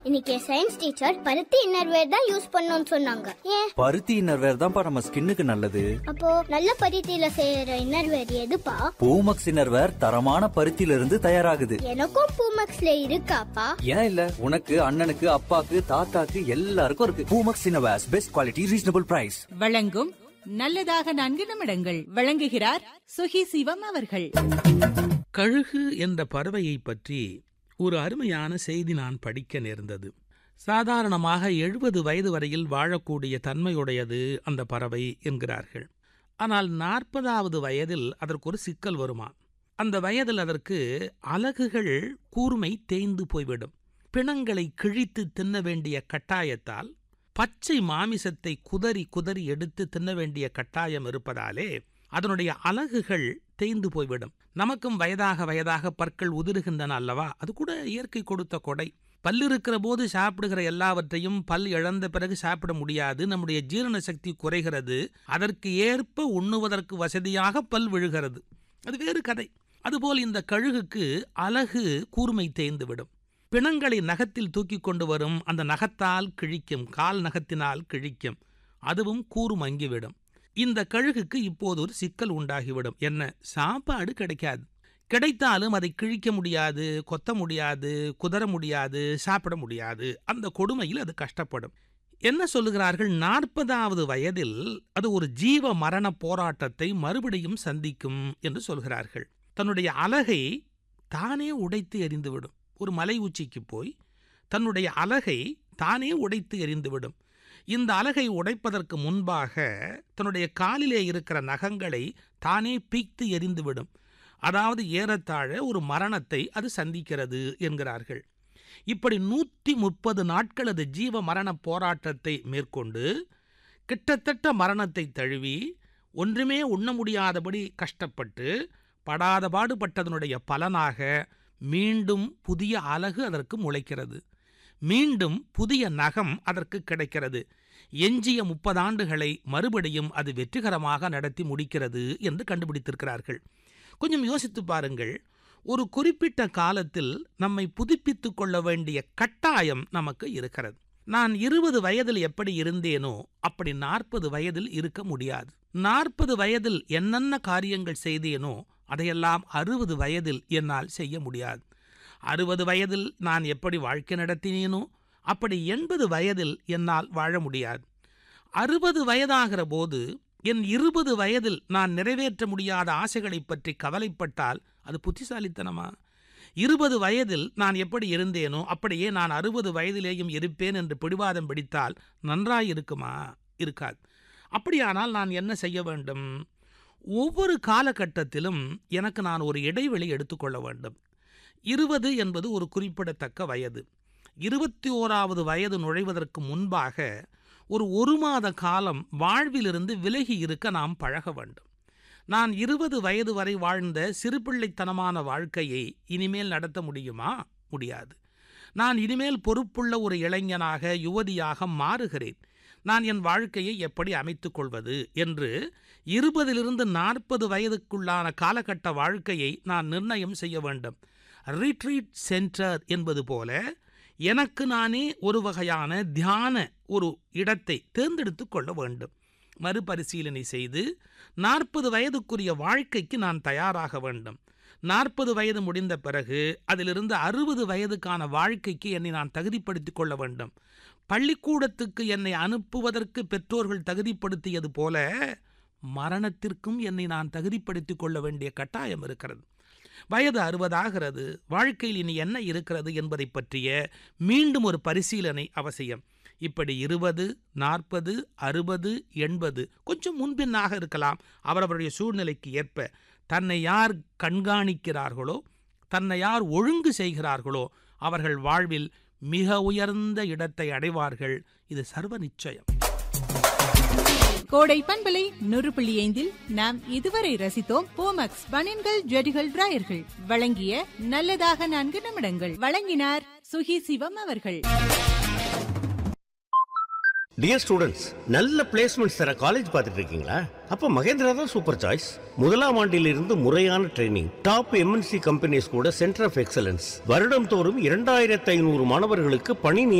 இன்னைக்கு science teacher பருத்தி innerwear தான் யூஸ் பண்ணணும்னு சொன்னாங்க ஏன் பருத்தி இன்னர்வேர் தான்ப்பா நம்ம ஸ்கின்னுக்கு நல்லது அப்போ நல்ல பருத்தியில செய்யற இன்னர்வேர் எதுப்பா பூமக்ஸ் இன்னர்வேர் தரமான பருத்தியில இருந்து தயாராகுது எனக்கும் பூமக்ஸ்ல இருக்காப்பா ஏன் இல்ல உனக்கு அண்ணனுக்கு அப்பாக்கு தாத்தாக்கு எல்லாருக்கும் இருக்கு Poomex innerwears best quality reasonable price வழங்கும் நல்லதாக நான்கு நிமிடங்கள் வழங்குகிறார் சுகி சிவம் அவர்கள் கழுகு என்ற பறவையை பற்றி ஒரு அருமையான செய்தி நான் படிக்க நேர்ந்தது சாதாரணமாக எழுபது வயது வரையில் வாழக்கூடிய தன்மையுடையது அந்த பறவை என்கிறார்கள் ஆனால் நாற்பதாவது வயதில் அதற்கு ஒரு சிக்கல் வருமா அந்த வயதில் அதற்கு அலகுகள் கூர்மை தேய்ந்து போய்விடும் பிணங்களை கிழித்து தின்ன வேண்டிய கட்டாயத்தால் பச்சை மாமிசத்தை குதறி குதறி எடுத்து தின்ன வேண்டிய கட்டாயம் இருப்பதாலே அதனுடைய அலகுகள் தேய்ந்து போய்விடும் நமக்கும் வயதாக வயதாக பற்கள் உதிருகின்றன அல்லவா அது கூட இயற்கை கொடுத்த கொடை பல் இருக்கிற போது சாப்பிடுகிற எல்லாவற்றையும் பல் இழந்த பிறகு சாப்பிட முடியாது நம்முடைய ஜீரண சக்தி குறைகிறது அதற்கு ஏற்ப உண்ணுவதற்கு வசதியாக பல் விழுகிறது அது வேறு கதை அதுபோல் இந்த கழுகுக்கு அலகு கூர்மை தேய்ந்து விடும் பிணங்களை நகத்தில் தூக்கி கொண்டு வரும் அந்த நகத்தால் கிழிக்கும் கால் நகத்தினால் கிழிக்கும் அதுவும் கூறு மங்கிவிடும் இந்த கழுகுக்கு இப்போது ஒரு சிக்கல் உண்டாகிவிடும் என்ன சாப்பாடு கிடைக்காது கிடைத்தாலும் அதை கிழிக்க முடியாது கொத்த முடியாது குதற முடியாது சாப்பிட முடியாது அந்த கொடுமையில் அது கஷ்டப்படும் என்ன சொல்லுகிறார்கள் நாற்பதாவது வயதில் அது ஒரு ஜீவ மரண போராட்டத்தை மறுபடியும் சந்திக்கும் என்று சொல்கிறார்கள் தன்னுடைய அலகை தானே உடைத்து எறிந்துவிடும் ஒரு மலை உச்சிக்கு போய் தன்னுடைய அலகை தானே உடைத்து எறிந்துவிடும் இந்த அலகை உடைப்பதற்கு முன்பாக தன்னுடைய காலிலே இருக்கிற நகங்களை தானே பீய்த்து எறிந்துவிடும் அதாவது ஏறத்தாழ ஒரு மரணத்தை அது சந்திக்கிறது என்கிறார்கள் இப்படி நூற்றி முப்பது நாட்கள் அது ஜீவ மரண போராட்டத்தை மேற்கொண்டு கிட்டத்தட்ட மரணத்தை தழுவி ஒன்றுமே உண்ண முடியாதபடி கஷ்டப்பட்டு படாத பாடுபட்டதனுடைய பலனாக மீண்டும் புதிய அலகு அதற்கு முளைக்கிறது மீண்டும் புதிய நகம் அதற்கு கிடைக்கிறது எஞ்சிய முப்பதாண்டுகளை மறுபடியும் அது வெற்றிகரமாக நடத்தி முடிக்கிறது என்று கண்டுபிடித்திருக்கிறார்கள் கொஞ்சம் யோசித்து பாருங்கள் ஒரு குறிப்பிட்ட காலத்தில் நம்மை புதுப்பித்துக் கொள்ள வேண்டிய கட்டாயம் நமக்கு இருக்கிறது நான் இருபது வயதில் எப்படி இருந்தேனோ அப்படி நாற்பது வயதில் இருக்க முடியாது நாற்பது வயதில் என்னென்ன காரியங்கள் செய்தேனோ அதையெல்லாம் அறுபது வயதில் என்னால் செய்ய முடியாது அறுபது வயதில் நான் எப்படி வாழ்க்கை நடத்தினேனோ அப்படி எண்பது வயதில் என்னால் வாழ முடியாது அறுபது வயதாகிற போது என் இருபது வயதில் நான் நிறைவேற்ற முடியாத ஆசைகளைப் பற்றி கவலைப்பட்டால் அது புத்திசாலித்தனமா இருபது வயதில் நான் எப்படி இருந்தேனோ அப்படியே நான் அறுபது வயதிலேயும் இருப்பேன் என்று பிடிவாதம் பிடித்தால் நன்றாயிருக்குமா இருக்காது அப்படியானால் நான் என்ன செய்ய வேண்டும் ஒவ்வொரு காலகட்டத்திலும் எனக்கு நான் ஒரு இடைவெளி எடுத்துக்கொள்ள வேண்டும் இருபது என்பது ஒரு குறிப்பிடத்தக்க வயது இருபத்தி ஓராவது வயது நுழைவதற்கு முன்பாக ஒரு ஒரு மாத காலம் வாழ்விலிருந்து விலகி இருக்க நாம் பழக வேண்டும் நான் இருபது வயது வரை வாழ்ந்த சிறுபிள்ளைத்தனமான வாழ்க்கையை இனிமேல் நடத்த முடியுமா முடியாது நான் இனிமேல் பொறுப்புள்ள ஒரு இளைஞனாக யுவதியாக மாறுகிறேன் நான் என் வாழ்க்கையை எப்படி அமைத்துக் கொள்வது என்று இருபதிலிருந்து நாற்பது வயதுக்குள்ளான காலகட்ட வாழ்க்கையை நான் நிர்ணயம் செய்ய வேண்டும் ரிட்ரீட் சென்டர் என்பது போல எனக்கு நானே ஒரு வகையான தியான ஒரு இடத்தை தேர்ந்தெடுத்து கொள்ள வேண்டும் மறுபரிசீலனை செய்து நாற்பது வயதுக்குரிய வாழ்க்கைக்கு நான் தயாராக வேண்டும் நாற்பது வயது முடிந்த பிறகு அதிலிருந்து அறுபது வயதுக்கான வாழ்க்கைக்கு என்னை நான் தகுதிப்படுத்திக் கொள்ள வேண்டும் பள்ளிக்கூடத்துக்கு என்னை அனுப்புவதற்கு பெற்றோர்கள் தகுதிப்படுத்தியது போல மரணத்திற்கும் என்னை நான் தகுதிப்படுத்திக் கொள்ள வேண்டிய கட்டாயம் இருக்கிறது வயது அறுபதாகிறது வாழ்க்கையில் இனி என்ன இருக்கிறது என்பதை பற்றிய மீண்டும் ஒரு பரிசீலனை அவசியம் இப்படி இருபது நாற்பது அறுபது எண்பது கொஞ்சம் முன்பின்னாக இருக்கலாம் அவரவருடைய சூழ்நிலைக்கு ஏற்ப தன்னை யார் கண்காணிக்கிறார்களோ தன்னை யார் ஒழுங்கு செய்கிறார்களோ அவர்கள் வாழ்வில் மிக உயர்ந்த இடத்தை அடைவார்கள் இது சர்வ நிச்சயம் கோடை பண்பலை நூறு புள்ளி ஐந்தில் நாம் இதுவரை ரசித்தோம் போமக்ஸ் பனின்கள் ஜெடிகள் டிராயர்கள் வழங்கிய நல்லதாக நான்கு நிமிடங்கள் வழங்கினார் சுகி சிவம் அவர்கள் டியர் ஸ்டூடெண்ட்ஸ் நல்ல பிளேஸ்மெண்ட்ஸ் தர காலேஜ் பார்த்துட்டு இருக்கீங்களா அப்ப மகேந்திரா தான் சூப்பர் சாய்ஸ் முதலாம் ஆண்டிலிருந்து முறையான ட்ரைனிங் டாப் எம்என்சி கம்பெனிஸ் கூட சென்டர் ஆஃப் எக்ஸலன்ஸ் வருடம் தோறும் இரண்டாயிரத்து ஐநூறு மாணவர்களுக்கு பணி